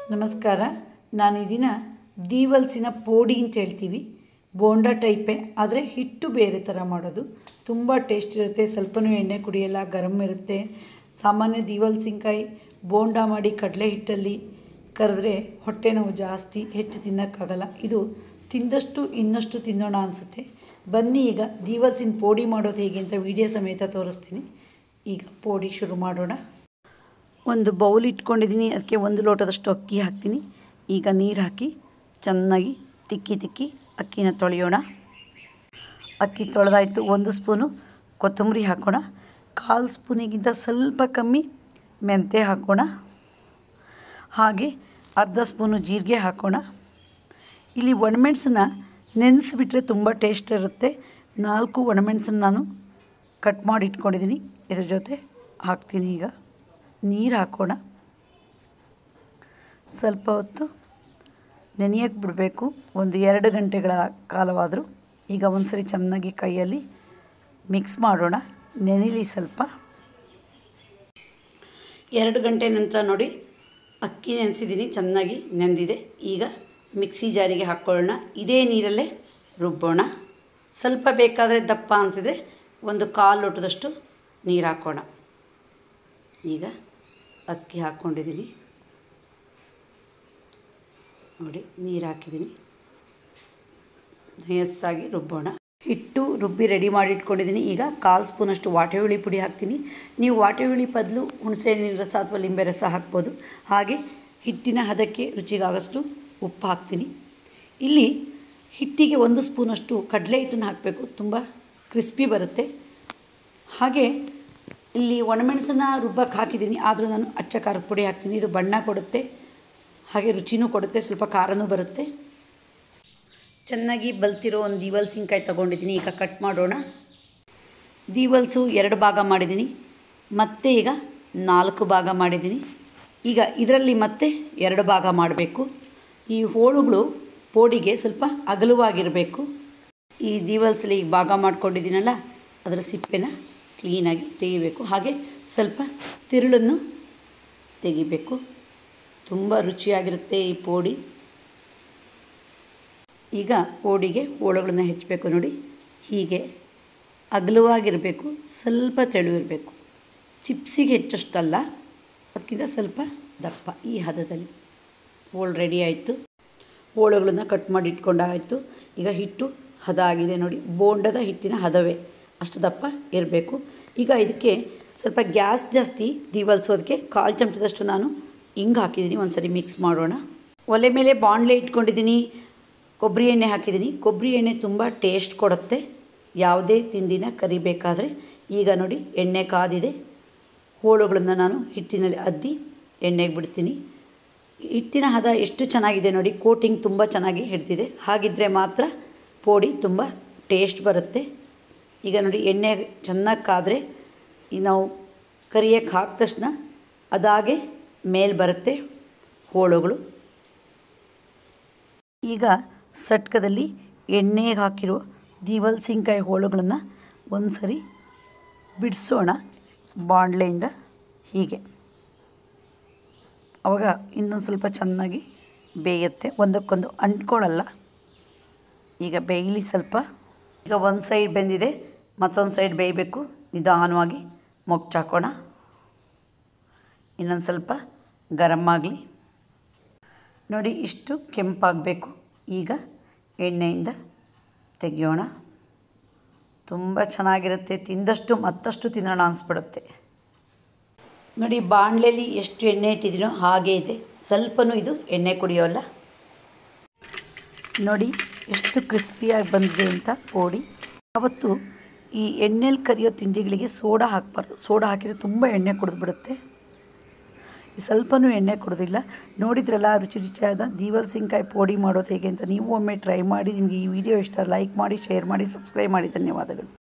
ನಮಸ್ಕಾರ ನಾನು ಈ ದಿನ ದೀವಲ್ಸಿನ ಪೋಡಿ ಅಂತ ಹೇಳ್ತೀವಿ ಬೋಂಡ ಟೈಪೇ ಆದರೆ ಹಿಟ್ಟು ಬೇರೆ ಥರ ಮಾಡೋದು ತುಂಬ ಟೇಸ್ಟ್ ಇರುತ್ತೆ ಸ್ವಲ್ಪನೂ ಎಣ್ಣೆ ಕುಡಿಯಲ್ಲ ಗರಮ್ ಇರುತ್ತೆ ಸಾಮಾನ್ಯ ದೀವಲ್ಸಿನ್ಕಾಯಿ ಬೋಂಡ ಮಾಡಿ ಕಡಲೆ ಹಿಟ್ಟಲ್ಲಿ ಕರೆದ್ರೆ ಹೊಟ್ಟೆ ನೋವು ಜಾಸ್ತಿ ಹೆಚ್ಚು ತಿನ್ನೋಕ್ಕಾಗಲ್ಲ ಇದು ತಿಂದಷ್ಟು ಇನ್ನಷ್ಟು ತಿನ್ನೋಣ ಅನಿಸುತ್ತೆ ಬನ್ನಿ ಈಗ ದೀವಲ್ಸಿನ ಪೋಡಿ ಮಾಡೋದು ಹೇಗೆ ಅಂತ ವಿಡಿಯೋ ಸಮೇತ ತೋರಿಸ್ತೀನಿ ಈಗ ಪೋಡಿ ಶುರು ಮಾಡೋಣ ಒಂದು ಬೌಲ್ ಇಟ್ಕೊಂಡಿದ್ದೀನಿ ಅದಕ್ಕೆ ಒಂದು ಲೋಟದಷ್ಟು ಅಕ್ಕಿ ಹಾಕ್ತೀನಿ ಈಗ ನೀರು ಹಾಕಿ ಚೆನ್ನಾಗಿ ತಿಕ್ಕಿ ತಿಕ್ಕಿ ಅಕ್ಕಿನ ತೊಳೆಯೋಣ ಅಕ್ಕಿ ತೊಳೆದಾಯಿತು ಒಂದು ಸ್ಪೂನು ಕೊತ್ತಂಬರಿ ಹಾಕೋಣ ಕಾಲು ಸ್ಪೂನಿಗಿಂತ ಸ್ವಲ್ಪ ಕಮ್ಮಿ ಮೆಂತ್ಯ ಹಾಕೋಣ ಹಾಗೆ ಅರ್ಧ ಸ್ಪೂನು ಜೀರಿಗೆ ಹಾಕೋಣ ಇಲ್ಲಿ ಒಣಮೆಣಸನ್ನ ನೆನೆಸ್ಬಿಟ್ರೆ ತುಂಬ ಟೇಸ್ಟ್ ಇರುತ್ತೆ ನಾಲ್ಕು ಒಣಮೆಣಸನ್ನ ನಾನು ಕಟ್ ಮಾಡಿ ಇಟ್ಕೊಂಡಿದ್ದೀನಿ ಇದ್ರ ಜೊತೆ ಹಾಕ್ತೀನಿ ಈಗ ನೀರು ಹಾಕೋಣ ಸ್ವಲ್ಪ ಹೊತ್ತು ನೆನೆಯಕ್ಕೆ ಬಿಡಬೇಕು ಒಂದು ಎರಡು ಗಂಟೆಗಳ ಕಾಲವಾದರೂ ಈಗ ಒಂದ್ಸರಿ ಚೆನ್ನಾಗಿ ಕೈಯಲ್ಲಿ ಮಿಕ್ಸ್ ಮಾಡೋಣ ನೆನೆಲಿ ಸ್ವಲ್ಪ ಎರಡು ಗಂಟೆ ನಂತರ ನೋಡಿ ಅಕ್ಕಿ ನೆನೆಸಿದ್ದೀನಿ ಚೆನ್ನಾಗಿ ನೆಂದಿದೆ ಈಗ ಮಿಕ್ಸಿ ಜಾರಿಗೆ ಹಾಕ್ಕೊಳ್ಳೋಣ ಇದೇ ನೀರಲ್ಲೇ ರುಬ್ಬೋಣ ಸ್ವಲ್ಪ ಬೇಕಾದರೆ ದಪ್ಪ ಅನಿಸಿದರೆ ಒಂದು ಕಾಲು ಲೋಟದಷ್ಟು ನೀರು ಹಾಕೋಣ ಈಗ ಅಕ್ಕಿ ಹಾಕ್ಕೊಂಡಿದ್ದೀನಿ ನೋಡಿ ನೀರು ಹಾಕಿದ್ದೀನಿ ನಯಸ್ಸಾಗಿ ರುಬ್ಬೋಣ ಹಿಟ್ಟು ರುಬ್ಬಿ ರೆಡಿ ಮಾಡಿ ಇಟ್ಕೊಂಡಿದ್ದೀನಿ ಈಗ ಕಾಲು ಸ್ಪೂನಷ್ಟು ವಾಟೆ ಹುಳಿ ಪುಡಿ ಹಾಕ್ತೀನಿ ನೀವು ವಾಟೆ ಹುಳಿ ಬದಲು ಹುಣಸೆಹಣ್ಣಿನ ರಸ ಅಥವಾ ಲಿಂಬೆ ರಸ ಹಾಕ್ಬೋದು ಹಾಗೆ ಹಿಟ್ಟಿನ ಹದಕ್ಕೆ ರುಚಿಗಾಗಷ್ಟು ಉಪ್ಪು ಹಾಕ್ತೀನಿ ಇಲ್ಲಿ ಹಿಟ್ಟಿಗೆ ಒಂದು ಸ್ಪೂನಷ್ಟು ಕಡಲೆ ಹಿಟ್ಟನ್ನು ಹಾಕಬೇಕು ತುಂಬ ಕ್ರಿಸ್ಪಿ ಬರುತ್ತೆ ಹಾಗೆ ಇಲ್ಲಿ ಒಣಮೆಣಸನ್ನ ರುಬ್ಬಕ್ಕೆ ಹಾಕಿದ್ದೀನಿ ಆದರೂ ನಾನು ಅಚ್ಚ ಖಾರದ ಪುಡಿ ಹಾಕ್ತೀನಿ ಇದು ಬಣ್ಣ ಕೊಡುತ್ತೆ ಹಾಗೆ ರುಚಿನೂ ಕೊಡುತ್ತೆ ಸ್ವಲ್ಪ ಖಾರನೂ ಬರುತ್ತೆ ಚೆನ್ನಾಗಿ ಬಲ್ತಿರೋ ಒಂದು ದೀವಲ್ಸಿನ್ಕಾಯಿ ತೊಗೊಂಡಿದ್ದೀನಿ ಈಗ ಕಟ್ ಮಾಡೋಣ ದೀವಲ್ಸು ಎರಡು ಭಾಗ ಮಾಡಿದ್ದೀನಿ ಮತ್ತೆ ಈಗ ನಾಲ್ಕು ಭಾಗ ಮಾಡಿದ್ದೀನಿ ಈಗ ಇದರಲ್ಲಿ ಮತ್ತೆ ಎರಡು ಭಾಗ ಮಾಡಬೇಕು ಈ ಹೋಳುಗಳು ಪೋಡಿಗೆ ಸ್ವಲ್ಪ ಅಗಲವಾಗಿರಬೇಕು ಈ ದೀವಲ್ಸಲ್ಲಿ ಈಗ ಭಾಗ ಮಾಡ್ಕೊಂಡಿದ್ದೀನಲ್ಲ ಅದರ ಸಿಪ್ಪೆನ ಕ್ಲೀನಾಗಿ ತೆಗಿಬೇಕು ಹಾಗೆ ಸ್ವಲ್ಪ ತಿರುಳನ್ನು ತೆಗಿಬೇಕು ತುಂಬ ರುಚಿಯಾಗಿರುತ್ತೆ ಈ ಪೋಡಿ ಈಗ ಪೋಡಿಗೆ ಹೋಳುಗಳನ್ನು ಹೆಚ್ಚಬೇಕು ನೋಡಿ ಹೀಗೆ ಅಗಲವಾಗಿರಬೇಕು ಸ್ವಲ್ಪ ತೆಳುವಿರಬೇಕು ಚಿಪ್ಸಿಗೆ ಹೆಚ್ಚಷ್ಟಲ್ಲ ಅದಕ್ಕಿಂತ ಸ್ವಲ್ಪ ದಪ್ಪ ಈ ಹದದಲ್ಲಿ ಹೋಳು ರೆಡಿ ಆಯಿತು ಹೋಳುಗಳನ್ನು ಕಟ್ ಮಾಡಿ ಇಟ್ಕೊಂಡಾಯಿತು ಈಗ ಹಿಟ್ಟು ಹದ ಆಗಿದೆ ನೋಡಿ ಬೋಂಡದ ಹಿಟ್ಟಿನ ಹದವೇ ಅಷ್ಟು ದಪ್ಪ ಇರಬೇಕು ಈಗ ಇದಕ್ಕೆ ಸ್ವಲ್ಪ ಗ್ಯಾಸ್ ಜಾಸ್ತಿ ದೀವಲ್ಸೋದಕ್ಕೆ ಕಾಲು ಚಮಚದಷ್ಟು ನಾನು ಹಿಂಗೆ ಹಾಕಿದ್ದೀನಿ ಒಂದು ಸರಿ ಮಿಕ್ಸ್ ಮಾಡೋಣ ಒಲೆ ಮೇಲೆ ಬಾಣಲೆ ಇಟ್ಕೊಂಡಿದ್ದೀನಿ ಕೊಬ್ಬರಿ ಎಣ್ಣೆ ಹಾಕಿದ್ದೀನಿ ಕೊಬ್ಬರಿ ಎಣ್ಣೆ ತುಂಬ ಟೇಸ್ಟ್ ಕೊಡುತ್ತೆ ಯಾವುದೇ ತಿಂಡಿನ ಕರಿಬೇಕಾದ್ರೆ ಈಗ ನೋಡಿ ಎಣ್ಣೆ ಕಾದಿದೆ ಹೋಳುಗಳನ್ನು ನಾನು ಹಿಟ್ಟಿನಲ್ಲಿ ಅದ್ದಿ ಎಣ್ಣೆಗೆ ಬಿಡ್ತೀನಿ ಹಿಟ್ಟಿನ ಹದ ಎಷ್ಟು ಚೆನ್ನಾಗಿದೆ ನೋಡಿ ಕೋಟಿಂಗ್ ತುಂಬ ಚೆನ್ನಾಗಿ ಹಿಡ್ದಿದೆ ಹಾಗಿದ್ದರೆ ಮಾತ್ರ ಪೋಡಿ ತುಂಬ ಟೇಸ್ಟ್ ಬರುತ್ತೆ ಈಗ ನೋಡಿ ಎಣ್ಣೆ ಚೆನ್ನಾಗಿ ಕಾದರೆ ಈ ನಾವು ಕರಿಯಕ್ಕೆ ಹಾಕಿದ ತಕ್ಷಣ ಅದಾಗೆ ಮೇಲೆ ಬರುತ್ತೆ ಹೋಳುಗಳು ಈಗ ಸಟ್ಕದಲ್ಲಿ ಎಣ್ಣೆಗೆ ಹಾಕಿರೋ ದೀವಲ್ಸಿನ್ಕಾಯಿ ಹೋಳುಗಳನ್ನು ಒಂದು ಸರಿ ಬಿಡಿಸೋಣ ಬಾಣಲೆಯಿಂದ ಹೀಗೆ ಆವಾಗ ಇನ್ನೊಂದು ಸ್ವಲ್ಪ ಚೆನ್ನಾಗಿ ಬೇಯುತ್ತೆ ಒಂದಕ್ಕೊಂದು ಅಂಟ್ಕೊಳ್ಳಲ್ಲ ಈಗ ಬೇಯಲಿ ಸ್ವಲ್ಪ ಈಗ ಒಂದು ಸೈಡ್ ಬೆಂದಿದೆ ಮತ್ತೊಂದು ಸೈಡ್ ಬೇಯಬೇಕು ನಿಧಾನವಾಗಿ ಮೊಗ್ಚಾಕೋಣ ಇನ್ನೊಂದು ಸ್ವಲ್ಪ ಗರಮ್ ಆಗಲಿ ನೋಡಿ ಇಷ್ಟು ಕೆಂಪಾಗಬೇಕು ಈಗ ಎಣ್ಣೆಯಿಂದ ತೆಗೆಯೋಣ ತುಂಬ ಚೆನ್ನಾಗಿರುತ್ತೆ ತಿಂದಷ್ಟು ಮತ್ತಷ್ಟು ತಿನ್ನೋಣ ಅನಿಸ್ಬಿಡುತ್ತೆ ನೋಡಿ ಬಾಣಲೆಯಲ್ಲಿ ಎಷ್ಟು ಎಣ್ಣೆ ಇಟ್ಟಿದ್ದೀನೋ ಹಾಗೇ ಇದೆ ಸ್ವಲ್ಪನೂ ಇದು ಎಣ್ಣೆ ಕುಡಿಯೋಲ್ಲ ನೋಡಿ ಎಷ್ಟು ಕ್ರಿಸ್ಪಿಯಾಗಿ ಬಂದಿದೆ ಅಂತ ಪೋಡಿ ಅವತ್ತು ಈ ಎಣ್ಣೆಲಿ ಕರಿಯೋ ತಿಂಡಿಗಳಿಗೆ ಸೋಡಾ ಹಾಕಬಾರ್ದು ಸೋಡಾ ಹಾಕಿದರೆ ತುಂಬ ಎಣ್ಣೆ ಕುಡಿದ್ಬಿಡುತ್ತೆ ಸ್ವಲ್ಪನೂ ಎಣ್ಣೆ ಕೊಡೋದಿಲ್ಲ ನೋಡಿದ್ರಲ್ಲ ರುಚಿ ರುಚಿಯಾದ ದೀವಲ್ಸಿನ್ಕಾಯಿ ಪೋಡಿ ಮಾಡೋದು ಹೇಗೆ ಅಂತ ನೀವು ಒಮ್ಮೆ ಟ್ರೈ ಮಾಡಿ ನಿಮಗೆ ಈ ವಿಡಿಯೋ ಇಷ್ಟ ಲೈಕ್ ಮಾಡಿ ಶೇರ್ ಮಾಡಿ ಸಬ್ಸ್ಕ್ರೈಬ್ ಮಾಡಿ ಧನ್ಯವಾದಗಳು